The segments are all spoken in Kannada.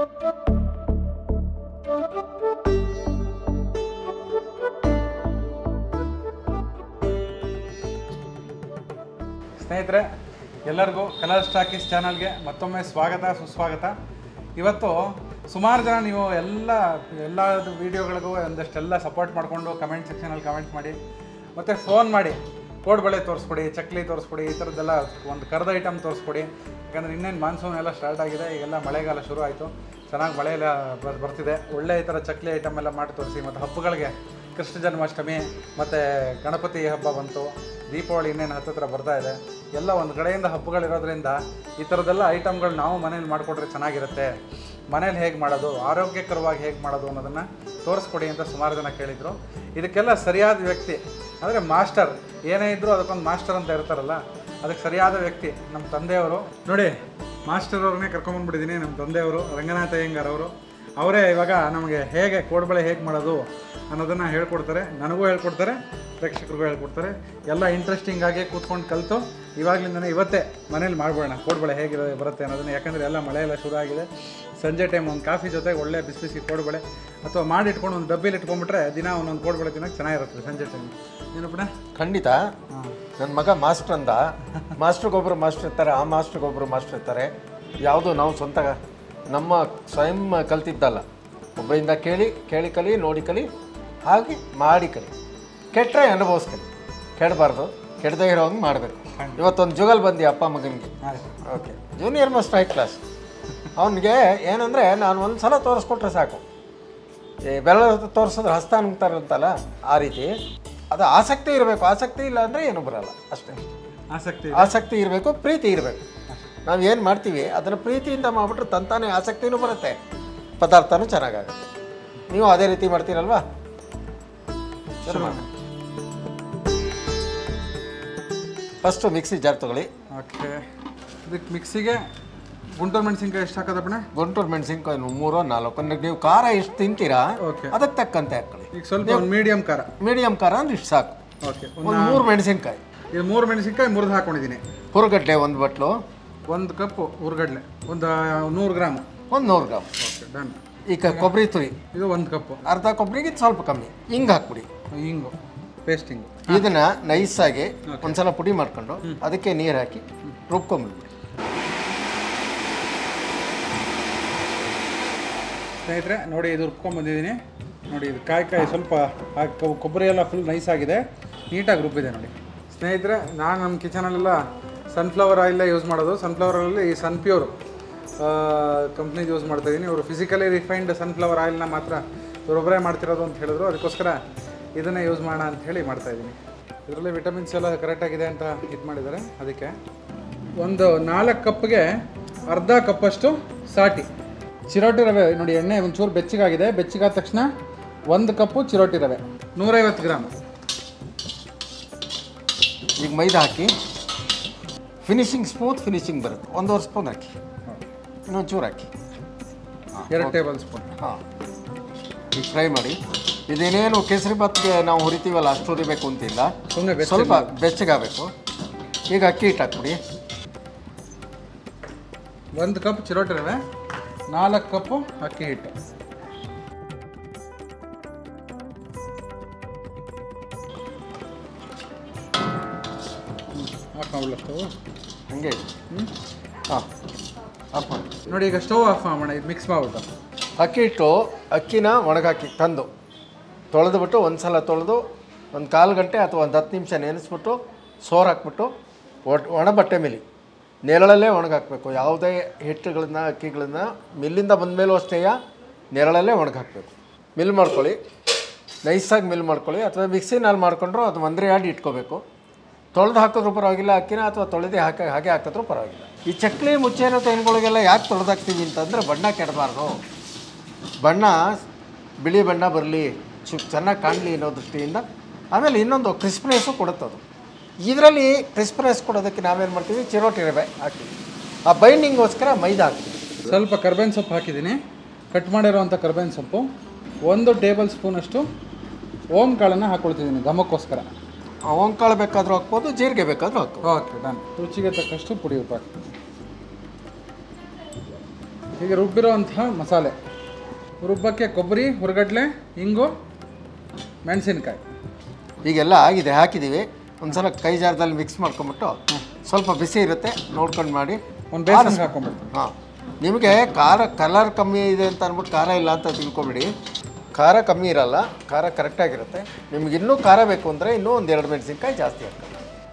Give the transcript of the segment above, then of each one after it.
ಸ್ನೇಹಿತರೆ ಎಲ್ಲರಿಗೂ ಕಲರ್ ಸ್ಟಾಕೀಸ್ ಚಾನಲ್ಗೆ ಮತ್ತೊಮ್ಮೆ ಸ್ವಾಗತ ಸುಸ್ವಾಗತ ಇವತ್ತು ಸುಮಾರು ಜನ ನೀವು ಎಲ್ಲ ಎಲ್ಲ ವೀಡಿಯೋಗಳಿಗೂ ಒಂದಷ್ಟೆಲ್ಲ ಸಪೋರ್ಟ್ ಮಾಡಿಕೊಂಡು ಕಮೆಂಟ್ ಸೆಕ್ಷನಲ್ಲಿ ಕಮೆಂಟ್ ಮಾಡಿ ಮತ್ತು ಫೋನ್ ಮಾಡಿ ಕೋಡ್ಬಳೆ ತೋರಿಸ್ಕೊಡಿ ಚಕ್ಲಿ ತೋರಿಸ್ಕೊಡಿ ಈ ಥರದ್ದೆಲ್ಲ ಒಂದು ಕರ್ದ ಐಟಮ್ ತೋರಿಸ್ಕೊಡಿ ಯಾಕಂದರೆ ಇನ್ನೇನು ಮಾನ್ಸೂನ್ ಎಲ್ಲ ಸ್ಟಾರ್ಟ್ ಆಗಿದೆ ಈಗೆಲ್ಲ ಮಳೆಗಾಲ ಶುರು ಆಯಿತು ಚೆನ್ನಾಗಿ ಮಳೆ ಎಲ್ಲ ಬರ್- ಬರ್ತಿದೆ ಒಳ್ಳೆ ಈ ಥರ ಚಕ್ಲಿ ಐಟಮ್ ಎಲ್ಲ ಮಾಡಿ ತೋರಿಸಿ ಮತ್ತು ಹಬ್ಬಗಳಿಗೆ ಕೃಷ್ಣ ಜನ್ಮಾಷ್ಟಮಿ ಮತ್ತು ಗಣಪತಿ ಹಬ್ಬ ಬಂತು ದೀಪಾವಳಿ ಇನ್ನೇನು ಹತ್ತತ್ರ ಬರ್ತಾ ಇದೆ ಎಲ್ಲ ಒಂದು ಕಡೆಯಿಂದ ಹಬ್ಬಗಳಿರೋದ್ರಿಂದ ಈ ಥರದ್ದೆಲ್ಲ ಐಟಮ್ಗಳು ನಾವು ಮನೇಲಿ ಮಾಡಿಕೊಟ್ರೆ ಚೆನ್ನಾಗಿರುತ್ತೆ ಮನೇಲಿ ಹೇಗೆ ಮಾಡೋದು ಆರೋಗ್ಯಕರವಾಗಿ ಹೇಗೆ ಮಾಡೋದು ಅನ್ನೋದನ್ನು ತೋರಿಸ್ಕೊಡಿ ಅಂತ ಸುಮಾರು ಜನ ಕೇಳಿದರು ಇದಕ್ಕೆಲ್ಲ ಸರಿಯಾದ ವ್ಯಕ್ತಿ ಅಂದರೆ ಮಾಸ್ಟರ್ ಏನೇ ಇದ್ದರೂ ಅದಕ್ಕೊಂದು ಮಾಸ್ಟರ್ ಅಂತ ಇರ್ತಾರಲ್ಲ ಅದಕ್ಕೆ ಸರಿಯಾದ ವ್ಯಕ್ತಿ ನಮ್ಮ ತಂದೆಯವರು ನೋಡಿ ಮಾಸ್ಟರ್ ಅವ್ರನ್ನೇ ಕರ್ಕೊಂಬಂದ್ಬಿಟ್ಟಿದ್ದೀನಿ ನಮ್ಮ ತಂದೆಯವರು ರಂಗನಾಥ ಅಯ್ಯಂಗಾರ್ ಅವರು ಅವರೇ ಇವಾಗ ನಮಗೆ ಹೇಗೆ ಕೋಡ್ಬಳೆ ಹೇಗೆ ಮಾಡೋದು ಅನ್ನೋದನ್ನು ಹೇಳ್ಕೊಡ್ತಾರೆ ನನಗೂ ಹೇಳ್ಕೊಡ್ತಾರೆ ಪ್ರೇಕ್ಷಕರಿಗೂ ಹೇಳ್ಕೊಡ್ತಾರೆ ಎಲ್ಲ ಇಂಟ್ರೆಸ್ಟಿಂಗ್ ಆಗಿ ಕೂತ್ಕೊಂಡು ಕಲಿತು ಇವಾಗಲಿಂದನೇ ಇವತ್ತೇ ಮನೇಲಿ ಮಾಡ್ಬೋಣ ಕೋಡ್ಬಳೆ ಹೇಗೆ ಬರುತ್ತೆ ಅನ್ನೋದನ್ನು ಯಾಕಂದರೆ ಎಲ್ಲ ಮಳೆ ಎಲ್ಲ ಶುರು ಆಗಿದೆ ಸಂಜೆ ಟೈಮ್ ಒಂದು ಕಾಫಿ ಜೊತೆಗೆ ಒಳ್ಳೆ ಬಿಸಿ ಬಿಸಿ ಕೋಡ್ಬಳೆ ಅಥವಾ ಮಾಡಿ ಇಟ್ಕೊಂಡು ಒಂದು ಡಬ್ಬಿಲಿ ಇಟ್ಕೊಂಡ್ಬಿಟ್ರೆ ದಿನ ಒಂದೊಂದು ಕೋಡ್ಬಳೆ ತಿನ್ನೋಕೆ ಚೆನ್ನಾಗಿರುತ್ತೆ ಸಂಜೆ ಟೈಮ್ ಏನಪ್ಪಣ ಖಂಡಿತ ನನ್ನ ಮಗ ಮಾಸ್ಟರ್ ಅಂದ ಮಾಸ್ಟ್ರಿಗೊಬ್ಬರು ಮಾಸ್ಟರ್ ಇರ್ತಾರೆ ಆ ಮಾಸ್ಟ್ರಿಗೊಬ್ಬರು ಮಾಸ್ಟರ್ ಇರ್ತಾರೆ ಯಾವುದು ನಾವು ಸ್ವಂತ ನಮ್ಮ ಸ್ವಯಂ ಕಲ್ತಿದ್ದಲ್ಲ ಒಬ್ಬರಿಂದ ಕೇಳಿ ಕೇಳಿ ಕಲಿ ನೋಡಿ ಕಲಿ ಹಾಗೆ ಮಾಡಿ ಕಲಿ ಕೆಟ್ಟರೆ ಅನುಭವಿಸ್ಕಲಿ ಕೆಡಬಾರ್ದು ಕೆಡದೇ ಇರೋ ಹಂಗೆ ಮಾಡಬೇಕು ಇವತ್ತೊಂದು ಜುಗಲ್ ಬಂದಿ ಅಪ್ಪ ಮಗನಿಗೆ okay junior must high class ಅವನಿಗೆ ಏನಂದರೆ ನಾನು ಒಂದು ಸಲ ತೋರಿಸ್ಕೊಟ್ರೆ ಸಾಕು ಈ ಬೆಲ್ಲ ತೋರಿಸಿದ್ರೆ ಹಸ್ತ ಅಂತಲ್ಲ ಆ ರೀತಿ ಅದು ಆಸಕ್ತಿ ಇರಬೇಕು ಆಸಕ್ತಿ ಇಲ್ಲ ಅಂದರೆ ಏನು ಬರಲ್ಲ ಅಷ್ಟೇ ಆಸಕ್ತಿ ಆಸಕ್ತಿ ಇರಬೇಕು ಪ್ರೀತಿ ಇರಬೇಕು ನಾವು ಏನು ಮಾಡ್ತೀವಿ ಅದನ್ನು ಪ್ರೀತಿಯಿಂದ ಮಾಡಿಬಿಟ್ರೆ ತಂತಾನೇ ಆಸಕ್ತಿನೂ ಬರುತ್ತೆ ಪದಾರ್ಥನೂ ಚೆನ್ನಾಗಾಗುತ್ತೆ ನೀವು ಅದೇ ರೀತಿ ಮಾಡ್ತೀರಲ್ವಾ ಶುರು ಮಾಡಿ ಫಸ್ಟು ಮಿಕ್ಸಿ ಜಾರ್ ತಗೊಳ್ಳಿ ಓಕೆ ಇದಕ್ಕೆ ಮಿಕ್ಸಿಗೆ ಗುಂಟೂರು ಮೆಣಸಿನ್ಕಾಯಿ ಎಷ್ಟು ಹಾಕೋದಪ್ಪಣ ಗುಂಟೂರು ಮೆಣಸಿನ್ಕಾಯಿ ಮೂರೋ ನಾಲ್ಕು ನೀವು ಖಾರ ಎಷ್ಟು ತಿಂತೀರಾ ಓಕೆ ಅದಕ್ಕೆ ತಕ್ಕಂತೆ ಹಾಕೊಳ್ಳಿ ಈಗ ಸ್ವಲ್ಪ ಒಂದು ಮೀಡಿಯಮ್ ಖಾರ ಮೀಡಿಯಂ ಖಾರ ಅಂದ್ರೆ ಇಷ್ಟು ಸಾಕು ಓಕೆ ಒಂದು ಮೂರು ಮೆಣಸಿನ್ಕಾಯಿ ಇದು ಮೂರು ಮೆಣಸಿನ್ಕಾಯಿ ಮುರಿದು ಹಾಕೊಂಡಿದ್ದೀನಿ ಹುರುಗಡ್ಡೆ ಒಂದು ಬಟ್ಲು ಒಂದು ಕಪ್ಪು ಉರ್ಗಡ್ಲೆ ಒಂದು ನೂರು ಗ್ರಾಮು ಒಂದು ನೂರು ಗ್ರಾಮ್ ಓಕೆ ಡನ್ ಈಗ ಕೊಬ್ಬರಿ ತುರಿ ಇದು ಒಂದು ಕಪ್ಪು ಅರ್ಧ ಕೊಬ್ಬರಿಗೆ ಸ್ವಲ್ಪ ಕಮ್ಮಿ ಹಿಂಗೆ ಹಾಕ್ಬಿಡಿ ಹಿಂಗು ಪೇಸ್ಟಿಂಗು ಇದನ್ನ ನೈಸಾಗಿ ಒಂದ್ಸಲ ಪುಡಿ ಮಾಡ್ಕೊಂಡು ಅದಕ್ಕೆ ನೀರು ಹಾಕಿ ರುಬ್ಕೊಂಡ್ಬಿಡ್ಬಿಡಿ ಸ್ನೇಹಿತರೆ ನೋಡಿ ಇದು ರುಬ್ಕೊಂಬಂದಿದ್ದೀನಿ ನೋಡಿ ಇದು ಕಾಯಿ ಕಾಯಿ ಸ್ವಲ್ಪ ಹಾಕಿ ಕೊ- ಕೊಬ್ಬರಿ ಎಲ್ಲ ಫುಲ್ ನೈಸ್ ಆಗಿದೆ ನೀಟಾಗಿ ರುಬ್ಬಿದೆ ನೋಡಿ ಸ್ನೇಹಿತರೆ ನಾನು ನಮ್ಮ ಕಿಚನಲ್ಲೆಲ್ಲ ಸನ್ಫ್ಲವರ್ ಆಯಿಲೇ ಯೂಸ್ ಮಾಡೋದು ಸನ್ಫ್ಲವರ್ ಆಯಿಲಲ್ಲಿ ಈ ಸನ್ಪ್ಯೂರ್ ಕಂಪ್ನಿದು ಯೂಸ್ ಮಾಡ್ತಾಯಿದ್ದೀನಿ ಇವರು ಫಿಸಿಕಲಿ ರಿಫೈನ್ಡ್ ಸನ್ಫ್ಲವರ್ ಆಯಿಲ್ನ ಮಾತ್ರ ಇವರೊಬ್ಬರೇ ಮಾಡ್ತಿರೋದು ಅಂತ ಹೇಳಿದ್ರು ಅದಕ್ಕೋಸ್ಕರ ಇದನ್ನೇ ಯೂಸ್ ಮಾಡೋಣ ಅಂತ ಹೇಳಿ ಮಾಡ್ತಾಯಿದ್ದೀನಿ ಇದರಲ್ಲಿ ವಿಟಮಿನ್ಸ್ ಎಲ್ಲ ಕರೆಕ್ಟಾಗಿದೆ ಅಂತ ಇದು ಮಾಡಿದ್ದಾರೆ ಅದಕ್ಕೆ ಒಂದು ನಾಲ್ಕು ಕಪ್ಗೆ ಅರ್ಧ ಕಪ್ಪಷ್ಟು ಸಾಟಿ ಚಿರೋಟಿ ರವೆ ನೋಡಿ ಎಣ್ಣೆ ಒಂಚೂರು ಬೆಚ್ಚಗಾಗಿದೆ ಬೆಚ್ಚಗಾದ ತಕ್ಷಣ ಒಂದು ಕಪ್ಪು ಚಿರೋಟಿ ರವೆ ನೂರೈವತ್ತು ಗ್ರಾಮ್ ಈಗ ಮೈದಾ ಹಾಕಿ ಫಿನಿಶಿಂಗ್ ಸ್ಮೂತ್ ಫಿನಿಶಿಂಗ್ ಬರುತ್ತೆ ಒಂದೂವರೆ ಸ್ಪೂನ್ ಹಾಕಿ ಇನ್ನೊಂದು ಚೂರು ಹಾಕಿ ಎರಡು ಟೇಬಲ್ ಸ್ಪೂನ್ ಹಾಂ ಈಗ ಫ್ರೈ ಮಾಡಿ ಇದೇನೇನು ಕೇಸರಿ ಭಾತ್ಗೆ ನಾವು ಹುರಿತೀವಲ್ಲ ಅಷ್ಟು ಹುರಿಬೇಕು ಅಂತಿಲ್ಲ ಸುಮ್ಮನೆ ಬೆಚ್ಚ ಸ್ವಲ್ಪ ಬೆಚ್ಚಗಾಗಬೇಕು ಈಗ ಅಕ್ಕಿ ಹಿಟ್ಟು ಹಾಕ್ಬಿಡಿ ಒಂದು ಕಪ್ ಚಿರೋಟಿ ರವೆ ನಾಲ್ಕು ಕಪ್ಪು ಅಕ್ಕಿ ಹಿಟ್ಟು ಆಫ್ ಮಾಡ್ಬಿಡ ಸ್ಟವ್ ಹಂಗೆ ಹಾಂ ಆಫ್ ಮಾಡಿ ನೋಡಿ ಈಗ ಸ್ಟವ್ ಆಫ್ ಮಾಡೋಣ ಇದು ಮಿಕ್ಸ್ ಮಾಡ್ಬಿಟ್ಟು ಅಕ್ಕಿ ಹಿಟ್ಟು ಅಕ್ಕಿನ ಒಣಗಾಕಿ ತಂದು ತೊಳೆದ್ಬಿಟ್ಟು ಒಂದು ಸಲ ತೊಳೆದು ಒಂದು ಕಾಲು ಗಂಟೆ ಅಥವಾ ಒಂದು ಹತ್ತು ನಿಮಿಷ ನೆನೆಸ್ಬಿಟ್ಟು ಸೋರು ಹಾಕ್ಬಿಟ್ಟು ಒಟ್ ಒಣ ಬಟ್ಟೆ ಮೇಲೆ ನೆರಳಲ್ಲೇ ಒಣಗಾಕಬೇಕು ಯಾವುದೇ ಹಿಟ್ಟುಗಳನ್ನ ಅಕ್ಕಿಗಳನ್ನ ಮಿಲ್ಲಿಂದ ಬಂದಮೇಲೂ ಅಷ್ಟೇ ನೆರಳಲ್ಲೇ ಒಣಗಾಕಬೇಕು ಮಿಲ್ ಮಾಡ್ಕೊಳ್ಳಿ ನೈಸಾಗಿ ಮಿಲ್ ಮಾಡ್ಕೊಳ್ಳಿ ಅಥವಾ ಮಿಕ್ಸಿನಲ್ಲಿ ಮಾಡ್ಕೊಂಡ್ರು ಅದು ಒಂದರೆ ಆಡಿ ಇಟ್ಕೋಬೇಕು ತೊಳೆದು ಹಾಕಿದ್ರೂ ಪರವಾಗಿಲ್ಲ ಅಕ್ಕಿನ ಅಥವಾ ತೊಳೆದೇ ಹಾಕಿ ಹಾಗೆ ಹಾಕಿದ್ರೂ ಪರವಾಗಿಲ್ಲ ಈ ಚಕ್ಲಿ ಮುಚ್ಚೇನೋ ತೆಂಗುಗಳಿಗೆಲ್ಲ ಯಾಕೆ ತೊಳೆದಾಕ್ತೀವಿ ಅಂತಂದರೆ ಬಣ್ಣ ಕೆಡಬಾರ್ದು ಬಣ್ಣ ಬಿಳಿ ಬಣ್ಣ ಬರಲಿ ಚು ಚೆನ್ನಾಗಿ ಕಾಣಲಿ ಅನ್ನೋ ದೃಷ್ಟಿಯಿಂದ ಆಮೇಲೆ ಇನ್ನೊಂದು ಕ್ರಿಸ್ಪ್ನೆಸ್ಸು ಕೊಡುತ್ತೆ ಅದು ಇದರಲ್ಲಿ ಕ್ರಿಸ್ಪ್ನೆಸ್ ಕೊಡೋದಕ್ಕೆ ನಾವೇನು ಮಾಡ್ತೀವಿ ಚಿರೋಟಿ ರವೆ ಹಾಕ್ತೀವಿ ಆ ಬೈಂಡಿಂಗೋಸ್ಕರ ಮೈದಾ ಹಾಕ್ತೀವಿ ಸ್ವಲ್ಪ ಕರ್ಬೇವಿನ ಸೊಪ್ಪು ಹಾಕಿದ್ದೀನಿ ಕಟ್ ಮಾಡಿರೋವಂಥ ಕರ್ಬೇವಿನ ಸೊಪ್ಪು ಒಂದು ಟೇಬಲ್ ಸ್ಪೂನಷ್ಟು ಓಂ ಕಾಳನ್ನು ಹಾಕ್ಕೊಳ್ತಿದ್ದೀನಿ ಘಮಕ್ಕೋಸ್ಕರ ಓಂಕಾಳು ಬೇಕಾದರೂ ಹಾಕ್ಬೋದು ಜೀರಿಗೆ ಬೇಕಾದರೂ ಹಾಕ್ಬೋದು ಓಕೆ ಡನ್ ರುಚಿಗೆ ತಕ್ಕಷ್ಟು ಪುಡಿ ಉಪ್ಪು ಹಾಕಿ ಈಗ ರುಬ್ಬಿರೋಂತಹ ಮಸಾಲೆ ರುಬ್ಬಕ್ಕೆ ಕೊಬ್ಬರಿ ಹುರಗಡ್ಲೆ ಹಿಂಗು ಮೆಣಸಿನ್ಕಾಯಿ ಈಗೆಲ್ಲ ಆಗಿದೆ ಹಾಕಿದ್ದೀವಿ ಒಂದ್ಸಲ ಕೈ ಜಾರದಲ್ಲಿ ಮಿಕ್ಸ್ ಮಾಡ್ಕೊಂಬಿಟ್ಟು ಸ್ವಲ್ಪ ಬಿಸಿ ಇರುತ್ತೆ ನೋಡ್ಕೊಂಡು ಮಾಡಿ ಒಂದು ಬೇಸನ್ಗೆ ಹಾಕೊಂಡ್ಬಿಡ್ತೀನಿ ಹಾಂ ನಿಮಗೆ ಖಾರ ಕಲರ್ ಕಮ್ಮಿ ಇದೆ ಅಂತ ಅಂದ್ಬಿಟ್ಟು ಖಾರ ಇಲ್ಲ ಅಂತ ತಿಳ್ಕೊಬೇಡಿ ಖಾರ ಕಮ್ಮಿ ಇರಲ್ಲ ಖಾರ ಕರೆಕ್ಟಾಗಿರುತ್ತೆ ನಿಮ್ಗೆ ಇನ್ನೂ ಖಾರ ಬೇಕು ಅಂದರೆ ಇನ್ನೂ ಒಂದು ಎರಡು ಮೆಣಸಿನ್ಕಾಯಿ ಜಾಸ್ತಿ ಹಾಕ್ತಾರೆ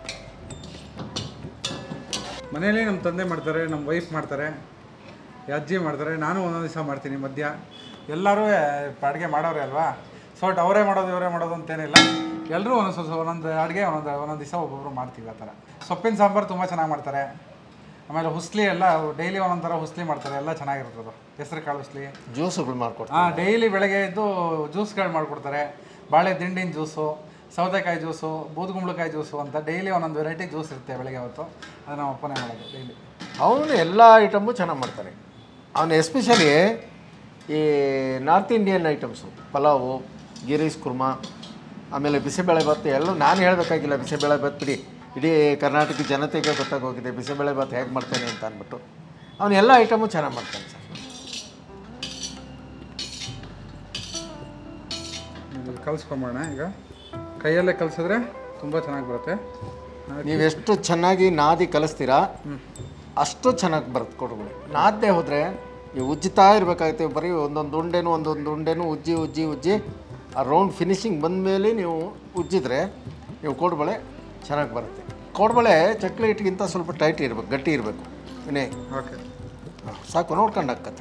ಮನೇಲಿ ನಮ್ಮ ತಂದೆ ಮಾಡ್ತಾರೆ ನಮ್ಮ ವೈಫ್ ಮಾಡ್ತಾರೆ ಈ ಅಜ್ಜಿ ಮಾಡ್ತಾರೆ ನಾನು ಒಂದೊಂದು ದಿವಸ ಮಾಡ್ತೀನಿ ಮಧ್ಯ ಎಲ್ಲರೂ ಅಡುಗೆ ಮಾಡೋರೆ ಅಲ್ವಾ ಸೊ ಒಟ್ಟು ಅವರೇ ಮಾಡೋದು ಇವರೇ ಮಾಡೋದು ಅಂತೇನಿಲ್ಲ ಎಲ್ಲರೂ ಒಂದೊಂದು ಸ್ವಲ್ಪ ಒಂದೊಂದು ಅಡುಗೆ ಒಂದೊಂದು ಒಂದೊಂದು ದಿವಸ ಒಬ್ಬೊಬ್ಬರು ಮಾಡ್ತೀವಿ ಆ ಥರ ಸೊಪ್ಪಿನ ಸಾಂಬಾರು ತುಂಬ ಚೆನ್ನಾಗಿ ಮಾಡ್ತಾರೆ ಆಮೇಲೆ ಹುಸ್ಲಿ ಎಲ್ಲ ಡೈಲಿ ಒಂದೊಂದು ಥರ ಹುಸ್ಲಿ ಮಾಡ್ತಾರೆ ಎಲ್ಲ ಚೆನ್ನಾಗಿರುತ್ತೆ ಅದು ಹೆಸರು ಕಾಳು ಹುಸ್ಲಿ ಜ್ಯೂಸುಗಳು ಮಾಡ್ಕೊಡ್ತೀವಿ ಹಾಂ ಡೈಲಿ ಬೆಳಗ್ಗೆ ಎದ್ದು ಜ್ಯೂಸ್ಗಳು ಮಾಡಿಕೊಡ್ತಾರೆ ಬಾಳೆ ದಿಂಡಿನ ಜ್ಯೂಸು ಸೌತೆಕಾಯಿ ಜ್ಯೂಸು ಬೂದುಗುಂಬಳಕಾಯಿ ಜ್ಯೂಸು ಅಂತ ಡೈಲಿ ಒಂದೊಂದು ವೆರೈಟಿ ಜ್ಯೂಸ್ ಇರುತ್ತೆ ಬೆಳಗ್ಗೆ ಹೊತ್ತು ಅದು ನಮ್ಮ ಅಪ್ಪನೇ ಮಾಡೋದು ಡೈಲಿ ಅವನು ಎಲ್ಲ ಐಟಮು ಚೆನ್ನಾಗಿ ಮಾಡ್ತಾನೆ ಅವನು ಎಸ್ಪೆಷಲಿ ಈ ನಾರ್ತ್ ಇಂಡಿಯನ್ ಐಟಮ್ಸು ಪಲಾವು ಗಿರೀಸ್ ಕುರ್ಮಾ ಆಮೇಲೆ ಬಿಸಿಬೇಳೆ ಭಾತ್ ಎಲ್ಲ ನಾನು ಹೇಳಬೇಕಾಗಿಲ್ಲ ಬಿಸಿಬೇಳೆ ಭಾತ್ ಬಿಡಿ ಇಡೀ ಕರ್ನಾಟಕ ಜನತೆಗೆ ಗೊತ್ತಾಗೋಗಿದೆ ಬಿಸಿಬೇಳೆ ಭಾತ್ ಹೇಗೆ ಮಾಡ್ತಾನೆ ಅಂತ ಅಂದ್ಬಿಟ್ಟು ಅವನು ಎಲ್ಲ ಐಟಮು ಚೆನ್ನಾಗಿ ಮಾಡ್ತಾನೆ ಸರ್ ಇದು ಕಲಿಸ್ಕೊಂಬೋಣ ಈಗ ಕೈಯಲ್ಲೇ ಕಲಿಸಿದ್ರೆ ತುಂಬ ಚೆನ್ನಾಗಿ ಬರುತ್ತೆ ನೀವೆಷ್ಟು ಚೆನ್ನಾಗಿ ನಾದಿ ಕಲಿಸ್ತೀರಾ ಅಷ್ಟು ಚೆನ್ನಾಗಿ ಬರುತ್ತೆ ಕೊಡುಗಳು ನಾದ್ದೇ ಹೋದರೆ ನೀವು ಉಜ್ಜುತ್ತಾ ಇರಬೇಕಾಗುತ್ತೆ ಬರೀ ಒಂದೊಂದು ಉಂಡೆನೂ ಒಂದೊಂದು ಉಂಡೆನೂ ಉಜ್ಜಿ ಉಜ್ಜಿ ಉಜ್ಜಿ ಆ ರೌಂಡ್ ಫಿನಿಶಿಂಗ್ ಬಂದಮೇಲೆ ನೀವು ಉಜ್ಜಿದ್ರೆ ನೀವು ಕೋಡ್ಬಳೆ ಚೆನ್ನಾಗಿ ಬರುತ್ತೆ ಕೋಡ್ಬಳೆ ಚಕ್ಲಿ ಹಿಟ್ಟಿಗಿಂತ ಸ್ವಲ್ಪ ಟೈಟ್ ಇರಬೇಕು ಗಟ್ಟಿ ಇರಬೇಕು ಇನ್ನೇ ಓಕೆ ಹಾಂ, ಸಾಕು ನೋಡ್ಕೊಂಡು ಹಾಕತ್ತೆ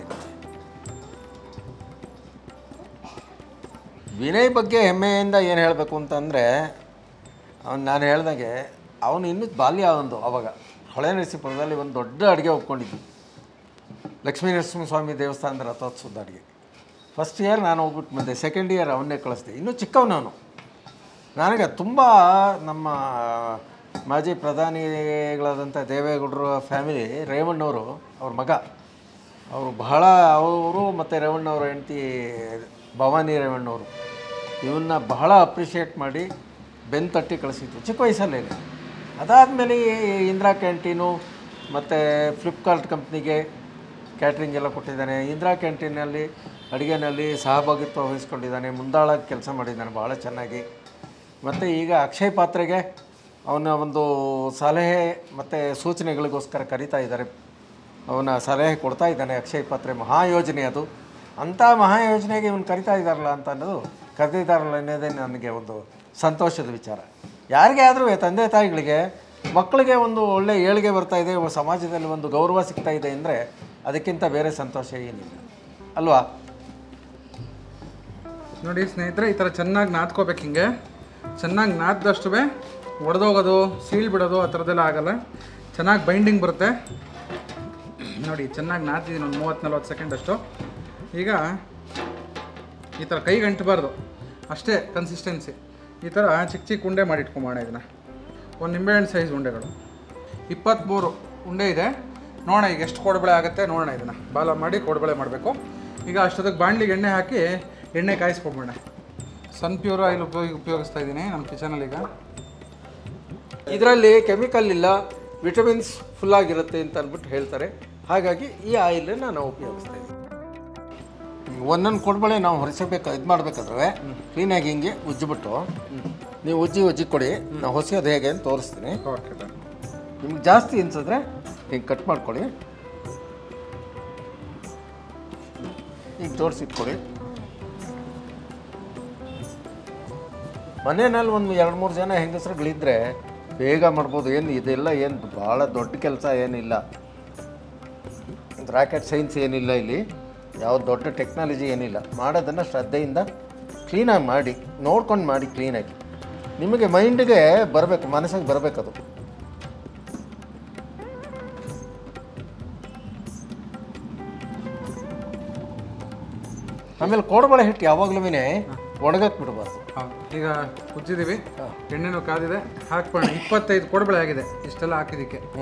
ವಿನಯ್ ಬಗ್ಗೆ ಹೆಮ್ಮೆಯಿಂದ ಏನು ಹೇಳಬೇಕು ಅಂತಂದರೆ ಅವ್ನು ನಾನು ಹೇಳ್ದಾಗೆ ಅವನು ಇನ್ನೂ ಬಾಲ್ಯ ಒಂದು ಅವಾಗ ಹೊಳೆ ನರಸೀಪುರದಲ್ಲಿ ಒಂದು ದೊಡ್ಡ ಅಡುಗೆ ಒಪ್ಕೊಂಡಿದ್ವಿ ಲಕ್ಷ್ಮೀ ನರಸಿಂಹಸ್ವಾಮಿ ದೇವಸ್ಥಾನದ ರಥೋತ್ಸವದ ಅಡುಗೆ ಫಸ್ಟ್ ಇಯರ್ ನಾನು ಹೋಗ್ಬಿಟ್ಟು ಬಂದೆ ಸೆಕೆಂಡ್ ಇಯರ್ ಅವನ್ನೇ ಕಳಿಸ್ದೆ ಇನ್ನೂ ಚಿಕ್ಕವನವನು ನನಗೆ ತುಂಬ ನಮ್ಮ ಮಾಜಿ ಪ್ರಧಾನಿಗಳಾದಂಥ ದೇವೇಗೌಡರ ಫ್ಯಾಮಿಲಿ ರೇವಣ್ಣವರು ಅವ್ರ ಮಗ ಅವರು ಬಹಳ ಅವರು ಮತ್ತು ರೇವಣ್ಣವ್ರ ಹೆಂಡತಿ ಭವಾನಿ ರೇವಣ್ಣವರು ಇವನ್ನ ಬಹಳ ಅಪ್ರಿಷಿಯೇಟ್ ಮಾಡಿ ಬೆನ್ ತಟ್ಟಿ ಕಳಿಸಿತ್ತು ಚಿಕ್ಕ ವಯಸ್ಸಲ್ಲೇ ಅದಾದಮೇಲೆ ಇಂದಿರಾ ಕ್ಯಾಂಟೀನು ಮತ್ತು ಫ್ಲಿಪ್ಕಾರ್ಟ್ ಕಂಪ್ನಿಗೆ ಕ್ಯಾಟ್ರಿಂಗ್ ಎಲ್ಲ ಕೊಟ್ಟಿದ್ದಾನೆ ಇಂದಿರಾ ಕ್ಯಾಂಟೀನಲ್ಲಿ ಅಡುಗೆನಲ್ಲಿ ಸಹಭಾಗಿತ್ವ ವಹಿಸ್ಕೊಂಡಿದ್ದಾನೆ ಮುಂದಾಳಾಗಿ ಕೆಲಸ ಮಾಡಿದ್ದಾನೆ ಭಾಳ ಚೆನ್ನಾಗಿ ಮತ್ತು ಈಗ ಅಕ್ಷಯ್ ಪಾತ್ರೆಗೆ ಅವನ ಒಂದು ಸಲಹೆ ಮತ್ತು ಸೂಚನೆಗಳಿಗೋಸ್ಕರ ಕರಿತಾ ಇದ್ದಾರೆ ಅವನ ಸಲಹೆ ಕೊಡ್ತಾ ಇದ್ದಾನೆ ಅಕ್ಷಯ್ ಪಾತ್ರೆ ಮಹಾಯೋಜನೆ ಅದು ಅಂಥ ಮಹಾಯೋಜನೆಗೆ ಇವನು ಕರಿತಾ ಇದ್ದಾರಲ್ಲ ಅಂತ ಅನ್ನೋದು ಕರೆದಿದ್ದಾರಲ್ಲ ಅನ್ನೋದೇ ನನಗೆ ಒಂದು ಸಂತೋಷದ ವಿಚಾರ ಯಾರಿಗೇ ಆದರೂ ತಂದೆ ತಾಯಿಗಳಿಗೆ ಮಕ್ಕಳಿಗೆ ಒಂದು ಒಳ್ಳೆ ಏಳಿಗೆ ಬರ್ತಾ ಇದೆ ಸಮಾಜದಲ್ಲಿ ಒಂದು ಗೌರವ ಸಿಗ್ತಾ ಇದೆ ಅಂದರೆ ಅದಕ್ಕಿಂತ ಬೇರೆ ಸಂತೋಷ ಏನಿಲ್ಲ ಅಲ್ವಾ ನೋಡಿ ಸ್ನೇಹಿತರೆ ಈ ಥರ ಚೆನ್ನಾಗಿ ನಾದ್ಕೋಬೇಕು ಹಿಂಗೆ ಚೆನ್ನಾಗಿ ನಾದ್ದಷ್ಟು ಒಡೆದೋಗೋದು ಸೀಳ್ ಬಿಡೋದು ಆ ಥರದ್ದೆಲ್ಲ ಆಗಲ್ಲ ಚೆನ್ನಾಗಿ ಬೈಂಡಿಂಗ್ ಬರುತ್ತೆ ನೋಡಿ ಚೆನ್ನಾಗಿ ನಾದ್ತಿದ್ದೀನಿ ಒಂದು ಮೂವತ್ತು ನಲ್ವತ್ತು ಸೆಕೆಂಡ್ ಅಷ್ಟು ಈಗ ಈ ಥರ ಕೈಗೆ ಅಂಟಬಾರ್ದು ಅಷ್ಟೇ ಕನ್ಸಿಸ್ಟೆನ್ಸಿ ಈ ಥರ ಚಿಕ್ಕ ಚಿಕ್ಕ ಉಂಡೆ ಮಾಡಿ ಇಟ್ಕೊಂಬೋಣ ಇದನ್ನು ಒಂದು ನಿಂಬೆಹಣ್ಣು ಸೈಜ್ ಉಂಡೆಗಳು ಇಪ್ಪತ್ತ್ಮೂರು ಉಂಡೆ ಇದೆ ನೋಡೋಣ ಈಗ ಎಷ್ಟು ಕೋಡ್ಬಳೆ ಆಗುತ್ತೆ ನೋಡೋಣ ಇದನ್ನು ಬಾಲ ಮಾಡಿ ಕೋಡ್ಬಳೆ ಮಾಡಬೇಕು ಈಗ ಅಷ್ಟೊತ್ತಿಗೆ ಬಾಣಲಿಗೆ ಎಣ್ಣೆ ಹಾಕಿ ಎಣ್ಣೆ ಕಾಯಿಸ್ಕೊಂಬೋಣ ಸನ್ ಪ್ಯೂರ್ ಆಯಿಲ್ ಉಪಯೋಗ ಉಪಯೋಗಿಸ್ತಾ ಇದ್ದೀನಿ ನಮ್ಮ ಕಿಚನಲ್ಲಿ ಈಗ ಇದರಲ್ಲಿ ಕೆಮಿಕಲ್ ಇಲ್ಲ ವಿಟಮಿನ್ಸ್ ಫುಲ್ ಆಗಿರುತ್ತೆ ಅಂತ ಅಂದ್ಬಿಟ್ಟು ಹೇಳ್ತಾರೆ ಹಾಗಾಗಿ ಈ ಆಯಿಲನ್ನ ನಾವು ಉಪಯೋಗಿಸ್ತಾ ಇದ್ದೀವಿ ಒಂದೊಂದು ಕೊಡ್ಬಳೆ ನಾವು ಹೊರಿಸಬೇಕು ಇದು ಮಾಡಬೇಕಾದ್ರೆ ಕ್ಲೀನಾಗಿ ಹಿಂಗೆ ಉಜ್ಜಿಬಿಟ್ಟು ನೀವು ಉಜ್ಜಿ ಉಜ್ಜಿ ಕೊಡಿ ನಾವು ಹೊಸೋದು ಹೇಗೆ ಅಂತ ತೋರಿಸ್ತೀನಿ ಓಕೆ ಡನ್ ನಿಮ್ಗೆ ಜಾಸ್ತಿ ಅನ್ಸಿದ್ರೆ ಹಿಂಗೆ ಕಟ್ ಮಾಡ್ಕೊಳ್ಳಿ ಈಗ ತೋರಿಸಿಟ್ಕೊಡಿ ಮನೆಯಲ್ಲಿ ಒಂದು ಎರಡು ಮೂರು ಜನ ಹೆಂಗಸರುಗಳಿದ್ರೆ ಬೇಗ ಮಾಡ್ಬೋದು ಏನು ಇದೆಲ್ಲ ಏನು ಭಾಳ ದೊಡ್ಡ ಕೆಲಸ ಏನಿಲ್ಲ ರಾಕೆಟ್ ಸೈನ್ಸ್ ಏನಿಲ್ಲ ಇಲ್ಲಿ ಯಾವ ದೊಡ್ಡ ಟೆಕ್ನಾಲಜಿ ಏನಿಲ್ಲ ಮಾಡೋದನ್ನು ಶ್ರದ್ಧೆಯಿಂದ ಕ್ಲೀನಾಗಿ ಮಾಡಿ ನೋಡ್ಕೊಂಡು ಮಾಡಿ ಕ್ಲೀನಾಗಿ ನಿಮಗೆ ಮೈಂಡಿಗೆ ಬರಬೇಕು ಮನಸ್ಸಿಗೆ ಬರಬೇಕದು ಆಮೇಲೆ ಕೋಡ್ಬಳೆ ಹಿಟ್ಟು ಯಾವಾಗಲೂ ಒಣಗಕ್ಕೆ ಬಿಡಬಾರ್ದು ಹಾಂ ಈಗ ಉಜ್ಜಿದ್ದೀವಿ ಎಣ್ಣೆನೂ ಕಾದಿದೆ ಹಾಕ್ಬೋಣ ಇಪ್ಪತ್ತೈದು ಕೋಡ್ಬಳೆ ಆಗಿದೆ ಇಷ್ಟೆಲ್ಲ ಹಾಕಿದ್ದಕ್ಕೆ ಹ್ಞೂ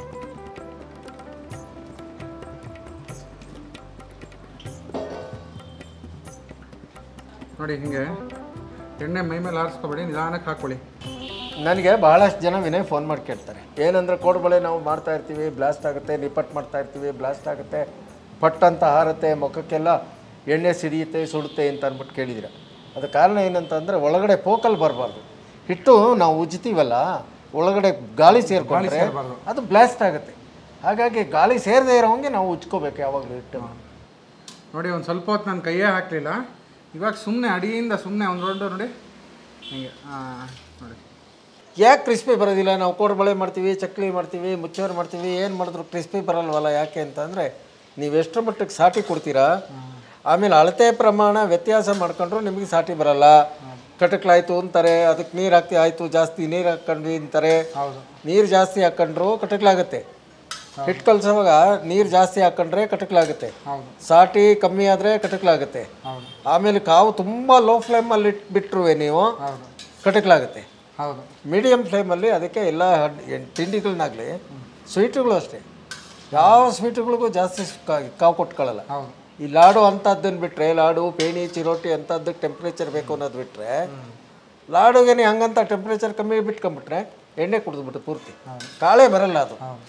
ನೋಡಿ ಹಿಂಗೆ ಎಣ್ಣೆ ಮೈ ಮೇಲೆ ಹಾರಿಸ್ಕೊಬೇಡಿ ನಿಧಾನಕ್ಕೆ ಹಾಕ್ಕೊಳ್ಳಿ ನನಗೆ ಬಹಳಷ್ಟು ಜನ ವಿನಯ್ ಫೋನ್ ಮಾಡಿ ಕೇಳ್ತಾರೆ ಏನಂದ್ರೆ ಕೋಡ್ಬಳೆ ನಾವು ಮಾಡ್ತಾ ಇರ್ತೀವಿ ಬ್ಲಾಸ್ಟ್ ಆಗುತ್ತೆ ನಿಪ್ಪಟ್ಟು ಮಾಡ್ತಾ ಇರ್ತೀವಿ ಬ್ಲಾಸ್ಟ್ ಆಗುತ್ತೆ ಪಟ್ ಅಂತ ಹಾರತ್ತೆ ಮುಖಕ್ಕೆಲ್ಲ ಎಣ್ಣೆ ಸಿಡಿಯುತ್ತೆ ಸುಡುತ್ತೆ ಅಂತ ಅಂದ್ಬಿಟ್ಟು ಕೇಳಿದಿರ ಅದು ಕಾರಣ ಏನಂತಂದರೆ ಒಳಗಡೆ ಪೋಕಲ್ ಬರಬಾರ್ದು ಹಿಟ್ಟು ನಾವು ಉಜ್ತೀವಲ್ಲ ಒಳಗಡೆ ಗಾಳಿ ಸೇರ್ಕೊಂಡ್ರೆ ಸೇರ್ಬಾರ್ದು. ಅದು ಬ್ಲಾಸ್ಟ್ ಆಗುತ್ತೆ ಹಾಗಾಗಿ ಗಾಳಿ ಸೇರದೇ ಇರೋಂಗೆ ನಾವು ಉಜ್ಕೋಬೇಕು ಯಾವಾಗಲೂ ಹಿಟ್ಟು ನೋಡಿ ಒಂದು ಸ್ವಲ್ಪ ಹೊತ್ತು ನಾನು ಕೈಯೇ ಹಾಕಲಿಲ್ಲ ಇವಾಗ ಸುಮ್ಮನೆ ಅಡಿಯಿಂದ ಸುಮ್ಮನೆ ಒಂದು ರೌಂಡು ನೋಡಿ ಹಿಂಗೆ ಹಾಂ ನೋಡಿ ಯಾಕೆ ಕ್ರಿಸ್ಪಿ ಬರೋದಿಲ್ಲ ನಾವು ಕೋಡ್ಬಳೆ ಮಾಡ್ತೀವಿ ಚಕ್ಲಿ ಮಾಡ್ತೀವಿ ಮುಚ್ಚೋರು ಮಾಡ್ತೀವಿ ಏನು ಮಾಡಿದ್ರು ಕ್ರಿಸ್ಪಿ ಬರಲ್ವಲ್ಲ ಯಾಕೆ ಅಂತಂದರೆ ನೀವು ಎಷ್ಟು ಮಟ್ಟಕ್ಕೆ ಸಾಟಿ ಕೊಡ್ತೀರಾ ಆಮೇಲೆ ಅಳತೆ ಪ್ರಮಾಣ ವ್ಯತ್ಯಾಸ ಮಾಡ್ಕೊಂಡ್ರು ನಿಮಗೆ ಸಾಟಿ ಬರಲ್ಲ ಕಟಕ್ಲಾಯ್ತು ಅಂತಾರೆ ಅದಕ್ಕೆ ನೀರು ಹಾಕ್ತಿ ಆಯಿತು ಜಾಸ್ತಿ ನೀರು ಹಾಕ್ಕೊಂಡ್ವಿ ಅಂತಾರೆ ಹೌದು ನೀರು ಜಾಸ್ತಿ ಹಾಕ್ಕೊಂಡ್ರು ಕಟಕ್ಲಾಗುತ್ತೆ ಹಿಟ್ಟು ಕಲ್ಸೋವಾಗ ನೀರು ಜಾಸ್ತಿ ಹಾಕ್ಕೊಂಡ್ರೆ ಕಟಕ್ಲಾಗುತ್ತೆ ಹೌದು ಸಾಟಿ ಕಮ್ಮಿ ಆದರೆ ಕಟಕ್ಲಾಗುತ್ತೆ ಹೌದು ಆಮೇಲೆ ಕಾವು ತುಂಬ ಲೋ ಫ್ಲೇಮಲ್ಲಿ ಇಟ್ಬಿಟ್ರು ನೀವು ಹೌದು ಕಟಕ್ಲಾಗುತ್ತೆ ಹೌದು ಮೀಡಿಯಮ್ ಫ್ಲೇಮಲ್ಲಿ ಅದಕ್ಕೆ ಎಲ್ಲ ಹಡ್- ಏನ್ ತಿಂಡಿಗಳನ್ನಾಗಲಿ ಸ್ವೀಟುಗಳು ಅಷ್ಟೇ ಯಾವ ಸ್ವೀಟುಗಳಿಗೂ ಜಾಸ್ತಿ ಕಾ- ಕಾವು ಕೊಟ್ಕೊಳ್ಳಲ್ಲ ಹೌದು ಈ ಲಾಡು ಅಂಥದ್ದನ್ನು ಬಿಟ್ಟರೆ ಲಾಡು ಪೇಣಿ ಚಿರೋಟಿ ಅಂಥದ್ದಕ್ಕೆ ಟೆಂಪ್ರೇಚರ್ ಬೇಕು ಅನ್ನೋದು ಬಿಟ್ಟರೆ ಲಾಡುಗೆ ನೀ ಹಂಗಂತ ಟೆಂಪ್ರೇಚರ್ ಕಮ್ಮಿ ಬಿಟ್ಕೊಂಡ್ಬಿಟ್ರೆ ಎಣ್ಣೆ ಕುಡಿದ್ಬಿಟ್ಟು ಪೂರ್ತಿ ಕಾಳೆ ಬರಲ್ಲ ಅದು ಹೌದು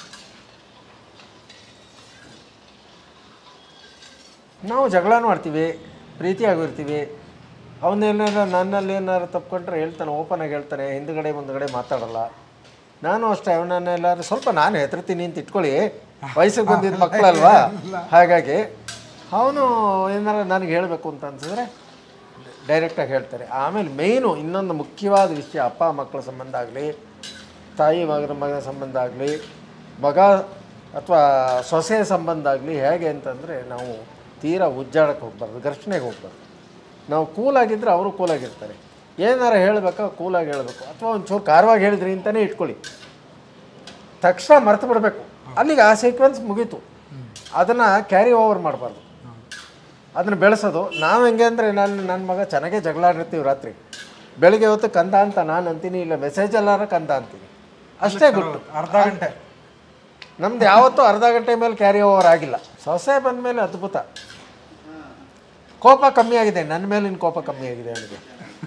ನಾವು ಜಗಳನೂ ಆಡ್ತೀವಿ ಪ್ರೀತಿಯಾಗಿರ್ತೀವಿ ಅವನೇನಾರ ನನ್ನಲ್ಲಿ ಏನಾರು ತಪ್ಕೊಂಡ್ರೆ ಹೇಳ್ತಾನೆ ಓಪನ್ ಆಗಿ ಹೇಳ್ತಾನೆ ಹಿಂದ್ಗಡೆ ಮುಂದ್ಗಡೆ ಮಾತಾಡಲ್ಲ ನಾನು ಅಷ್ಟೇ ಅವನನ್ನೆಲ್ಲಾರು ಸ್ವಲ್ಪ ನಾನು ಹೆದರ್ತೀನಿ ಅಂತ ಇಟ್ಕೊಳ್ಳಿ ವಯಸ್ಸಿಗೆ ಬಂದಿದ್ದ ಮಕ್ಕಳಲ್ವಾ ಹಾಗಾಗಿ ಅವನು ಏನಾರ ನನಗೆ ಹೇಳಬೇಕು ಅಂತ ಅನ್ಸಿದ್ರೆ ಡೈರೆಕ್ಟಾಗಿ ಹೇಳ್ತಾರೆ ಆಮೇಲೆ ಮೇಯ್ನು ಇನ್ನೊಂದು ಮುಖ್ಯವಾದ ವಿಷಯ ಅಪ್ಪ ಮಕ್ಕಳ ಸಂಬಂಧ ಆಗಲಿ ತಾಯಿ ಮಗನ ಮಗನ ಸಂಬಂಧ ಆಗಲಿ ಮಗ ಅಥವಾ ಸೊಸೆ ಸಂಬಂಧ ಆಗಲಿ ಹೇಗೆ ಅಂತಂದರೆ ನಾವು ತೀರಾ ಉಜ್ಜಾಡಕ್ಕೆ ಹೋಗ್ಬಾರ್ದು ಘರ್ಷಣೆಗೆ ಹೋಗ್ಬಾರ್ದು ನಾವು ಕೂಲಾಗಿದ್ದರೆ ಅವರು ಕೂಲಾಗಿರ್ತಾರೆ ಏನಾರ ಹೇಳಬೇಕಾ ಕೂಲಾಗಿ ಹೇಳಬೇಕು ಅಥವಾ ಒಂಚೂರು ಖಾರವಾಗಿ ಹೇಳಿದ್ರಿ ಅಂತಲೇ ಇಟ್ಕೊಳ್ಳಿ ತಕ್ಷಣ ಮರೆತು ಬಿಡಬೇಕು ಅಲ್ಲಿಗೆ ಆ ಸೀಕ್ವೆನ್ಸ್ ಮುಗೀತು ಅದನ್ನು ಕ್ಯಾರಿ ಓವರ್ ಮಾಡಬಾರ್ದು ಅದನ್ನು ಬೆಳೆಸೋದು ನಾವು ಹೆಂಗೆ ಅಂದರೆ ನಾನು ನನ್ನ ಮಗ ಚೆನ್ನಾಗೇ ಜಗಳ ಆಡಿರ್ತೀವಿ ರಾತ್ರಿ ಬೆಳಿಗ್ಗೆ ಹೊತ್ತು ಕಂದ ಅಂತ ನಾನು ಅಂತೀನಿ ಇಲ್ಲ ಮೆಸೇಜ್ ಎಲ್ಲಾರ ಕಂದ ಅಂತೀನಿ ಅಷ್ಟೇ ಗುಟ್ಟು ಅರ್ಧ ಗಂಟೆ ನಮ್ದು ಯಾವತ್ತೂ ಅರ್ಧ ಗಂಟೆ ಮೇಲೆ ಕ್ಯಾರಿ ಓವರ್ ಆಗಿಲ್ಲ ಸೊಸೆ ಬಂದ ಮೇಲೆ ಅದ್ಭುತ ಕೋಪ ಕಮ್ಮಿ ಆಗಿದೆ ನನ್ನ ಮೇಲಿನ ಕೋಪ ಕಮ್ಮಿ ಆಗಿದೆ ಅವನಿಗೆ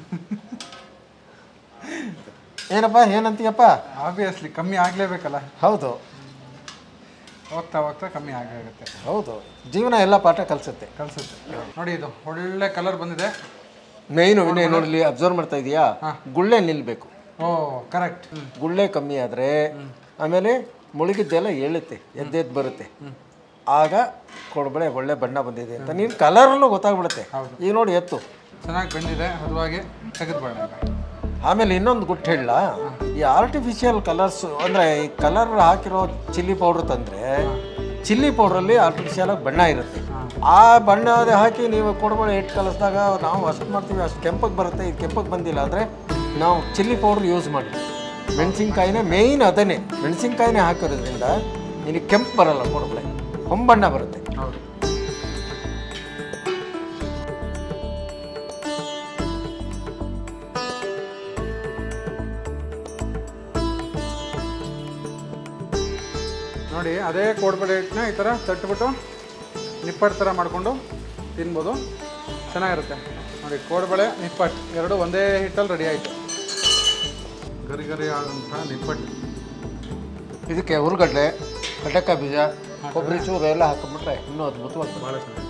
ಏನಪ್ಪ ಏನಂತೀಯಪ್ಪ ಆಬ್ವಿಯಸ್ಲಿ ಕಮ್ಮಿ ಆಗಲೇಬೇಕಲ್ಲ ಹೌದು ಹೋಗ್ತಾ ಹೋಗ್ತಾ ಕಮ್ಮಿ ಆಗೇ ಆಗುತ್ತೆ ಹೌದು ಜೀವನ ಎಲ್ಲ ಪಾಠ ಕಲಿಸುತ್ತೆ ಕಲ್ಸುತ್ತೆ ನೋಡಿ ಇದು ಒಳ್ಳೆ ಕಲರ್ ಬಂದಿದೆ ಮೇಯ್ನು ವಿನಯ್ ನೋಡಲಿ ಅಬ್ಸರ್ವ್ ಮಾಡ್ತಾ ಇದೀಯಾ ಗುಳ್ಳೆ ನಿಲ್ಲಬೇಕು ಓ ಕರೆಕ್ಟ್ ಗುಳ್ಳೆ ಕಮ್ಮಿ ಆದರೆ ಆಮೇಲೆ ಮುಳುಗಿದ್ದೆಲ್ಲ ಏಳುತ್ತೆ ಎದ್ದೆದ್ದು ಬರುತ್ತೆ ಆಗ ಕೊಡಬಳೆ ಒಳ್ಳೆ ಬಣ್ಣ ಬಂದಿದೆ ಅಂತ ನೀನು ಕಲರಲ್ಲೂ ಗೊತ್ತಾಗ್ಬಿಡುತ್ತೆ ಹೌದು. ಈಗ ನೋಡಿ ಎತ್ತು ಚೆನ್ನಾಗಿ ಬಂದಿದೆ ಹದವಾಗಿ ತೆಗೆದುಬೇಡ ಆಮೇಲೆ ಇನ್ನೊಂದು ಗುಟ್ಟು ಹೇಳಲ್ಲ ಈ ಆರ್ಟಿಫಿಷಿಯಲ್ ಕಲರ್ಸ್ ಅಂದರೆ ಈ ಕಲರ್ ಹಾಕಿರೋ ಚಿಲ್ಲಿ ಪೌಡ್ರ್ ತಂದರೆ ಚಿಲ್ಲಿ ಪೌಡ್ರಲ್ಲಿ ಆರ್ಟಿಫಿಷಿಯಲ್ ಆಗಿ ಬಣ್ಣ ಇರುತ್ತೆ ಆ ಬಣ್ಣ ಅದೇ ಹಾಕಿ ನೀವು ಕೊಡಬೇಡ ಇಟ್ಟು ಕಲಿಸಿದಾಗ ನಾವು ಅಷ್ಟು ಮಾಡ್ತೀವಿ ಅಷ್ಟು ಕೆಂಪಗೆ ಬರುತ್ತೆ ಇದು ಕೆಂಪಗೆ ಬಂದಿಲ್ಲ ಅಂದರೆ ನಾವು ಚಿಲ್ಲಿ ಪೌಡ್ರ್ ಯೂಸ್ ಮಾಡಿ ಮೆಣಸಿನ್ಕಾಯಿನೇ ಮೇಯ್ನ್ ಅದನ್ನೇ ಮೆಣಸಿನ್ಕಾಯಿನೇ ಹಾಕಿರೋದ್ರಿಂದ ನಿನಗೆ ಕೆಂಪು ಬರಲ್ಲ ಕೊಡಬಳೆ ಹೊಂಬಣ್ಣ ಬರುತ್ತೆ ಹೌದು ನೋಡಿ ಅದೇ ಕೋಡ್ಬಳೆ ಹಿಟ್ಟನ್ನ ಈ ಥರ ತಟ್ಬಿಟ್ಟು ನಿಪ್ಪಟ್ಟು ಥರ ಮಾಡಿಕೊಂಡು ತಿನ್ಬೋದು ಚೆನ್ನಾಗಿರುತ್ತೆ ನೋಡಿ ಕೋಡ್ಬಳೆ ನಿಪ್ಪಟ್ಟು ಎರಡು ಒಂದೇ ಹಿಟ್ಟಲ್ಲಿ ರೆಡಿ ಆಯಿತು ಗರಿ ಗರಿ ಆದಂಥ ನಿಪ್ಪಟ್ಟು ಇದಕ್ಕೆ ಹುರುಗಡ್ಲೆ ಕಡಲೆಕಾಯಿ ಬೀಜ ಕೊಬ್ಬರಿ ಚೂರು ಎಲ್ಲ ಹಾಕೊಂಡ್ಬಿಟ್ರೆ ಇನ್ನೂ ಅದ್ಭುತವಾಗಿ ಭಾಳ ಚೆನ್ನಾಗಿ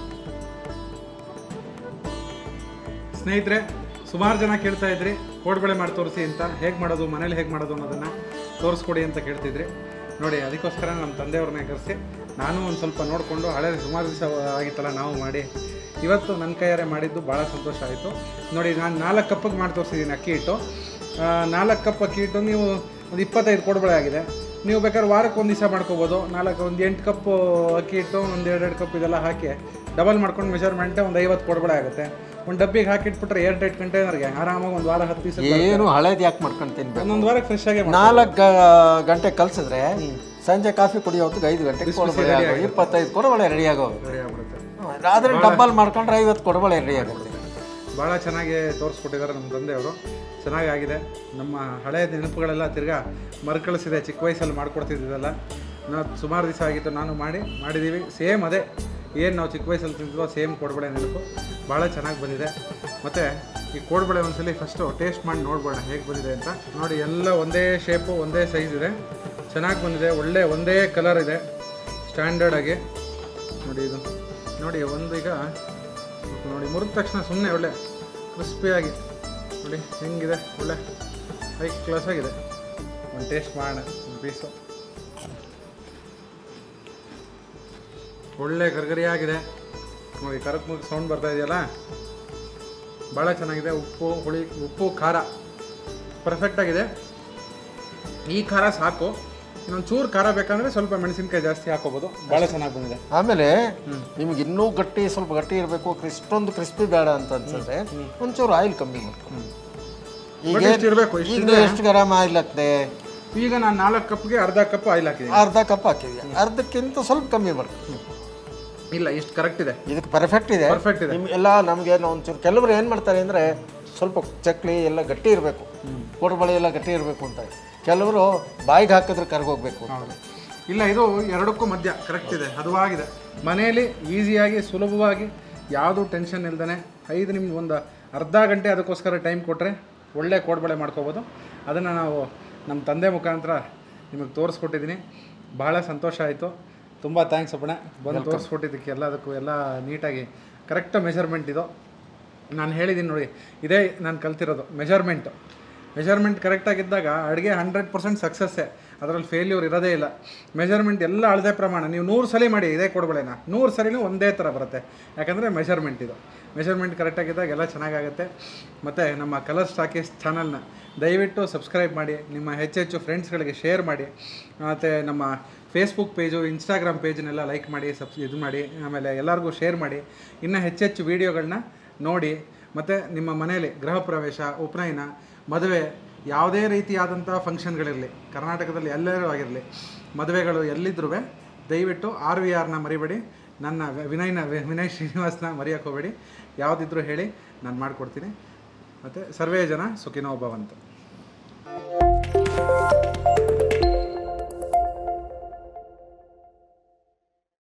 ಸ್ನೇಹಿತರೆ ಸುಮಾರು ಜನ ಕೇಳ್ತಾ ಇದ್ರಿ ಕೋಡ್ಬಳೆ ಮಾಡಿ ತೋರಿಸಿ ಅಂತ ಹೇಗೆ ಮಾಡೋದು ಮನೇಲಿ ಹೇಗೆ ಮಾಡೋದು ಅನ್ನೋದನ್ನು ತೋರಿಸ್ಕೊಡಿ ಅಂತ ಕೇಳ್ತಿದ್ರಿ ನೋಡಿ ಅದಕ್ಕೋಸ್ಕರ ನಮ್ಮ ತಂದೆಯವ್ರನ್ನ ಕರೆಸಿ ನಾನು ಒಂದು ಸ್ವಲ್ಪ ನೋಡಿಕೊಂಡು ಹಳೆ ಸುಮಾರು ದಿವಸ ಆಗಿತ್ತಲ್ಲ ನಾವು ಮಾಡಿ ಇವತ್ತು ನನ್ನ ಕೈಯಾರೆ ಮಾಡಿದ್ದು ಭಾಳ ಸಂತೋಷ ಆಯಿತು ನೋಡಿ ನಾನು ನಾಲ್ಕು ಕಪ್ಪಿಗೆ ಮಾಡಿ ತೋರಿಸಿದ್ದೀನಿ ಅಕ್ಕಿ ಹಿಟ್ಟು ಆ, ನಾಲ್ಕು ಕಪ್ ಅಕ್ಕಿ ಹಿಟ್ಟು ನೀವು ಒಂದು ಇಪ್ಪತ್ತೈದು ಕೋಡ್ಬಳೆ ಆಗಿದೆ ನೀವು ಬೇಕಾದ್ರೆ ವಾರಕ್ಕೆ ಒಂದು ದಿವಸ ಮಾಡ್ಕೋಬೋದು ನಾಲ್ಕು ಒಂದು ಎಂಟು ಕಪ್ಪು ಅಕ್ಕಿ ಹಿಟ್ಟು ಒಂದು ಎರಡೆರಡು ಕಪ್ ಇದೆಲ್ಲ ಹಾಕಿ ಡಬಲ್ ಮಾಡ್ಕೊಂಡು ಮೆಜರ್ಮೆಂಟೇ ಒಂದು ಐವತ್ತು ಕೊಡಬೇಡ ಆಗುತ್ತೆ ಒಂದು ಡಬ್ಬಿಗೆ ಹಾಕಿಟ್ಬಿಟ್ರೆ ಏರ್ ಟೈಟ್ ಕಂಟೈನರ್ಗೆ ಆರಾಮಾಗಿ ಒಂದು ವಾರ ಹತ್ತು ದಿವಸ ಏನು ಹಳೇದು ಯಾಕೆ ಮಾಡ್ಕೊಂಡು ತಿನ್ಬೇಕು ಒಂದೊಂದು ವಾರಕ್ಕೆ ಫ್ರೆಶ್ ಆಗಿ ನಾಲ್ಕು ಗಂಟೆ ಕಲ್ಸಿದ್ರೆ ಸಂಜೆ ಕಾಫಿ ಕುಡಿಯೋ ಹೊತ್ತಿಗೆ ಐದು ಗಂಟೆಗೆ ಕೊಡಬಳೆ ಆಗೋ ಇಪ್ಪತ್ತೈದು ಕೊಡಬಳೆ ರೆಡಿ ಆಗೋ ರೆಡಿ ಆಗ್ಬಿಡುತ್ತೆ ಆದರೆ ಡಬ್ಬಲ್ ಮಾಡ್ಕೊಂಡ್ರೆ ಐವತ್ತು ಕೊಡಬಳೆ ರೆಡಿ ಆಗುತ್ತೆ ಭಾಳ ಚೆನ್ನಾಗಿ ತೋರಿಸ್ಕೊಟ್ಟಿದ್ದಾರೆ ನಮ್ಮ ತಂದೆಯವರು ಚೆನ್ನಾಗಿ ಆಗಿದೆ ನಮ್ಮ ಹಳೆಯ ನೆನಪುಗಳೆಲ್ಲ ತಿರ್ಗಾ ಮರುಕಳಿಸಿದೆ ಚಿಕ್ಕ ವಯಸ್ಸಲ್ಲಿ ಮಾಡ್ಕೊಡ್ತಿದ್ದಿದ್ದಲ್ಲ ನಾವು ಸುಮಾರು ದಿವಸ ಆಗಿತ್ತು ನಾನು ಮಾಡಿ ಮಾಡಿದ್ದೀವಿ ಸೇಮ್ ಅದೇ ಏನು ನಾವು ಚಿಕ್ಕ ವಯಸ್ಸಲ್ಲಿ ತಿಂತಿದ್ವೋ ಸೇಮ್ ಕೋಡ್ಬಳೆ ನೆನಪು ಭಾಳ ಚೆನ್ನಾಗಿ ಬಂದಿದೆ ಮತ್ತು ಈ ಕೋಡ್ಬಳೆ ಒಂದ್ಸಲಿ ಫಸ್ಟು ಟೇಸ್ಟ್ ಮಾಡಿ ನೋಡ್ಬೋಣ ಹೇಗೆ ಬಂದಿದೆ ಅಂತ ನೋಡಿ ಎಲ್ಲ ಒಂದೇ ಶೇಪು ಒಂದೇ ಸೈಜ್ ಇದೆ ಚೆನ್ನಾಗಿ ಬಂದಿದೆ ಒಳ್ಳೆ ಒಂದೇ ಕಲರ್ ಇದೆ ಸ್ಟ್ಯಾಂಡರ್ಡ್ ಆಗಿ ನೋಡಿ ಇದು ನೋಡಿ ಒಂದು ಈಗ ನೋಡಿ ಮುರಿದ ತಕ್ಷಣ ಸುಮ್ಮನೆ ಒಳ್ಳೆ ಕ್ರಿಸ್ಪಿಯಾಗಿ ನೋಡಿ ಹೆಂಗಿದೆ ಒಳ್ಳೆ ಹೈ ಕ್ಲಾಸ್ ಆಗಿದೆ ಒಂದು ಟೇಸ್ಟ್ ಮಾಡೋಣ ಒಂದು ಪೀಸು ಒಳ್ಳೆ ಗರ್ಗರಿಯಾಗಿದೆ ನೋಡಿ ಕರಕ್ ಮುಗಿ ಸೌಂಡ್ ಬರ್ತಾ ಇದೆಯಲ್ಲ ಭಾಳ ಚೆನ್ನಾಗಿದೆ ಉಪ್ಪು ಹುಳಿ ಉಪ್ಪು ಖಾರ ಪರ್ಫೆಕ್ಟ್ ಆಗಿದೆ ಈ ಖಾರ ಸಾಕು ಇನ್ನೊಂದು ಚೂರು ಖಾರ ಬೇಕಂದ್ರೆ ಸ್ವಲ್ಪ ಮೆಣಸಿನ್ಕಾಯಿ ಜಾಸ್ತಿ ಹಾಕೋಬೋದು ಭಾಳ ಚೆನ್ನಾಗಿ ಬಂದಿದೆ ಆಮೇಲೆ ನಿಮ್ಗೆ ಇನ್ನೂ ಗಟ್ಟಿ ಸ್ವಲ್ಪ ಗಟ್ಟಿ ಇರಬೇಕು ಇಷ್ಟೊಂದು ಕ್ರಿಸ್ಪಿ ಬೇಡ ಅಂತ ಅನ್ಸಿದ್ರೆ ಒಂಚೂರು ಆಯಿಲ್ ಕಮ್ಮಿ ಮಾಡ್ಕೊ ಈಗ ಬಟ್ ಇಷ್ಟು ಇರಬೇಕು ಈಗ ಇಷ್ಟು ನೀವು ಎಷ್ಟು ಗ್ರಾಮ್ ಆಯಿಲ್ ಹಾಕ್ದೆ ಈಗ ನಾನು ನಾಲ್ಕು ಕಪ್ಗೆ ಅರ್ಧ ಕಪ್ ಆಯಿಲ್ ಹಾಕಿದ್ದೀನಿ ಅರ್ಧ ಕಪ್ ಹಾಕಿದ್ಯಾ ಅರ್ಧಕ್ಕಿಂತ ಸ್ವಲ್ಪ ಕಮ್ಮಿ ಮಾಡ್ಕೊ ಇಲ್ಲ ಇಷ್ಟು ಕರೆಕ್ಟ್ ಇದೆ ಇದಕ್ಕೆ ಪರ್ಫೆಕ್ಟ್ ಇದೆ ಪರ್ಫೆಕ್ಟ್ ಇದೆ ನಿಮ್ಗೆಲ್ಲ ನಮಗೆ ಒಂಚೂರು ಕೆಲವರು ಏನು ಮಾಡ್ತಾರೆ ಅಂದರೆ ಸ್ವಲ್ಪ ಚಕ್ಲಿ ಎಲ್ಲ ಗಟ್ಟಿ ಇರಬೇಕು ಕೋಡುಬಳೆ ಎಲ್ಲ ಗಟ್ಟಿ ಇರಬೇಕು ಅಂತ ಕೆಲವರು ಬಾಯಿಗೆ ಹಾಕಿದ್ರೆ ಕರ್ಗೋಗ್ಬೇಕು ಹೌದು ಇಲ್ಲ ಇದು ಎರಡಕ್ಕೂ ಮಧ್ಯ ಕರೆಕ್ಟ್ ಇದೆ ಹದವಾಗಿದೆ ಮನೆಯಲ್ಲಿ ಈಸಿಯಾಗಿ ಸುಲಭವಾಗಿ ಯಾವುದೂ ಟೆನ್ಷನ್ ಇಲ್ದೇ ಐದು ನಿಮ್ಗೆ ಒಂದು ಅರ್ಧ ಗಂಟೆ ಅದಕ್ಕೋಸ್ಕರ ಟೈಮ್ ಕೊಟ್ಟರೆ ಒಳ್ಳೆ ಕೋಡ್ಬಳೆ ಮಾಡ್ಕೋಬೋದು ಅದನ್ನು ನಾವು ನಮ್ಮ ತಂದೆ ಮುಖಾಂತರ ನಿಮಗೆ ತೋರಿಸ್ಕೊಟ್ಟಿದ್ದೀನಿ ಭಾಳ ಸಂತೋಷ ಆಯಿತು ತುಂಬ ಥ್ಯಾಂಕ್ಸ್ ಅಪ್ಪಣೆ ಬಂದು ತೋರಿಸ್ಕೊಟ್ಟಿದ್ದಕ್ಕೆ ಎಲ್ಲದಕ್ಕೂ ಎಲ್ಲ ನೀಟಾಗಿ ಕರೆಕ್ಟ್ ಮೆಷರ್ಮೆಂಟ್ ಇದು ನಾನು ಹೇಳಿದ್ದೀನಿ ನೋಡಿ ಇದೇ ನಾನು ಕಲ್ತಿರೋದು ಮೆಜರ್ಮೆಂಟು ಮೆಜರ್ಮೆಂಟ್ ಕರೆಕ್ಟಾಗಿದ್ದಾಗ ಅಡುಗೆ ಹಂಡ್ರೆಡ್ ಪರ್ಸೆಂಟ್ ಸಕ್ಸಸ್ಸೇ ಅದರಲ್ಲಿ ಫೇಲ್ಯೂರ್ ಇರೋದೇ ಇಲ್ಲ ಮೆಜರ್ಮೆಂಟ್ ಎಲ್ಲ ಅಳತೆ ಪ್ರಮಾಣ ನೀವು ನೂರು ಸಲ ಮಾಡಿ ಇದೇ ಕೊಡ್ಬೇಳೆನ ನೂರು ಸಲಿನೂ ಒಂದೇ ಥರ ಬರುತ್ತೆ ಯಾಕಂದರೆ ಮೆಜರ್ಮೆಂಟ್ ಇದು ಮೆಜರ್ಮೆಂಟ್ ಕರೆಕ್ಟಾಗಿದ್ದಾಗ ಎಲ್ಲ ಚೆನ್ನಾಗಾಗುತ್ತೆ ಮತ್ತು ನಮ್ಮ ಕಲರ್ ಸ್ಟಾಕೀಸ್ ಚಾನಲ್ನ ದಯವಿಟ್ಟು ಸಬ್ಸ್ಕ್ರೈಬ್ ಮಾಡಿ ನಿಮ್ಮ ಹೆಚ್ಚೆಚ್ಚು ಫ್ರೆಂಡ್ಸ್ಗಳಿಗೆ ಶೇರ್ ಮಾಡಿ ಮತ್ತು ನಮ್ಮ ಫೇಸ್ಬುಕ್ ಪೇಜು ಇನ್ಸ್ಟಾಗ್ರಾಮ್ ಪೇಜನ್ನೆಲ್ಲ ಲೈಕ್ ಮಾಡಿ ಸಬ್ಸ್ ಇದು ಮಾಡಿ ಆಮೇಲೆ ಎಲ್ಲರಿಗೂ ಶೇರ್ ಮಾಡಿ ಇನ್ನೂ ಹೆಚ್ಚೆಚ್ಚು ವೀಡಿಯೋಗಳನ್ನ ನೋಡಿ ಮತ್ತು ನಿಮ್ಮ ಮನೆಯಲ್ಲಿ ಗೃಹ ಪ್ರವೇಶ ಉಪನಯನ ಮದುವೆ ಯಾವುದೇ ರೀತಿಯಾದಂಥ ಫಂಕ್ಷನ್ಗಳಿರಲಿ ಕರ್ನಾಟಕದಲ್ಲಿ ಎಲ್ಲರೂ ಆಗಿರಲಿ ಮದುವೆಗಳು ಎಲ್ಲಿದ್ರೂ ದಯವಿಟ್ಟು ಆರ್ ವಿ ಆರ್ನ ಮರಿಬೇಡಿ ನನ್ನ ವಿನಯ್ನ ವಿನಯ್ ಶ್ರೀನಿವಾಸ್ನ ಮರೆಯೋಕೆ ಹೋಗಬೇಡಿ ಯಾವುದಿದ್ರೂ ಹೇಳಿ ನಾನು ಮಾಡಿಕೊಡ್ತೀನಿ ಮತ್ತು ಸರ್ವೇ ಜನ ಸುಖಿನೋ ಭವಂತು